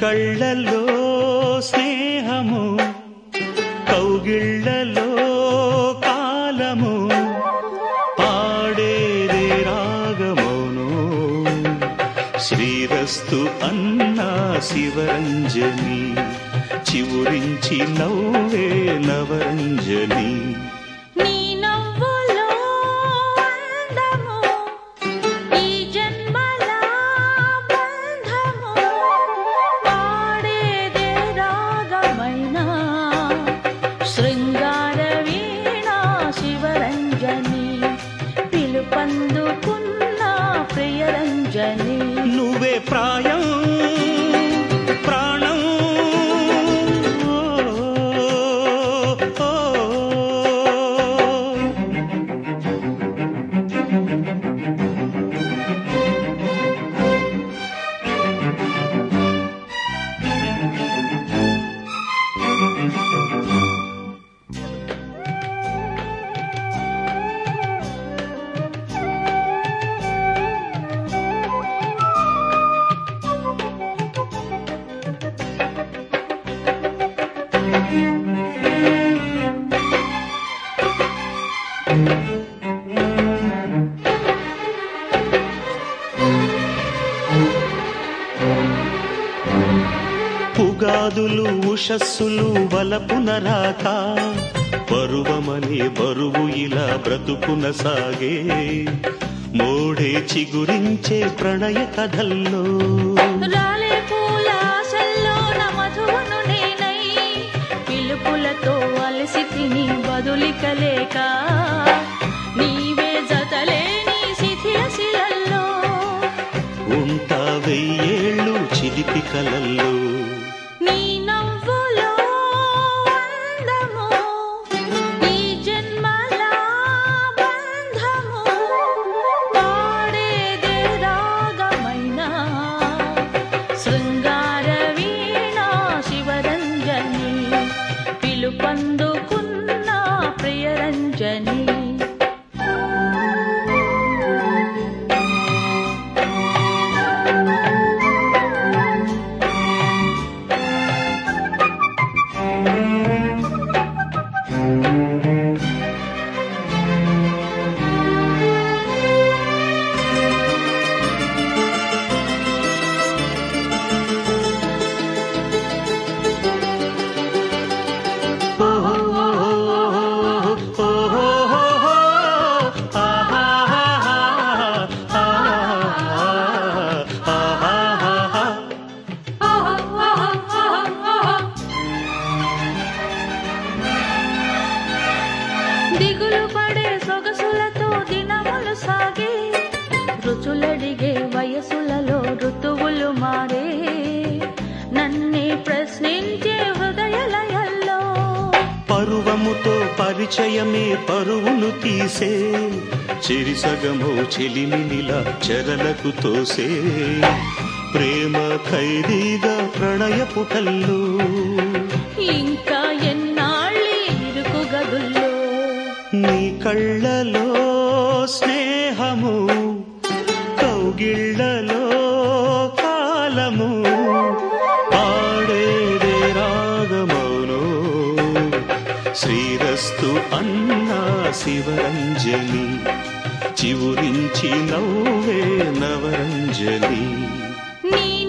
కళ్ళల్లో స్నేహము కౌగిళ్ళలో కాలము పాడేదే రాగమౌను శ్రీరస్తు అన్నా శివరంజని చివురించి నవ్వే నవరంజని నీ నవ్వులో అందము ఈ జన్మల బంధము పాడేదే రాగమైన శృంగార వీణ శివరంజని పిలుపందుకున్న ప్రియరంజని నువ్వే ప్రాయం ప్రాణం ఓ, ఓ, ఓ. పుగాదులు ఉషస్సులు వలపున రాక పరువమనే బరువు ఇలా బ్రతుకున సాగే మోడే చిగురించే ప్రణయ కథల్లో రాలే పూల ఆశల్లో నా మధువును నేనై పిలుపులతో అలసి తిని బదులిక లేక నీవే జతలేని శిథిల శిలల్లో ఉంటా వెయ్యేళ్ళు చిలిపి కలల్లో నీ నవ్వులో అందము ఈ జన్మల బంధము పాడేదే రాగమైన శృంగార వీణ శివరంజని పిలుపందుకున్న ప్రియరంజని దిగులు పడే సొగసులతో దినములు సాగే రుచులడిగే వయసులలో ఋతువులు మారే నన్నే ప్రశ్నించే హృదయలయల్లో పరువముతో పరిచయమే పరువును తీసే చిరిసగము చెలిమినిలా చెరలకు తోసే ప్రేమ ఖైదీగా ప్రణయ పుటల్లో ఇంకా ఎన్నాళ్ళి ఇరుకు గదుల్లో నీ కళ్ళలో స్నేహము కౌగిళ్ళలో కాలము పాడేదే రాగమౌను శ్రీరస్తు అన్నా శివరంజని చివురించి నవ్వే నవరంజని నీ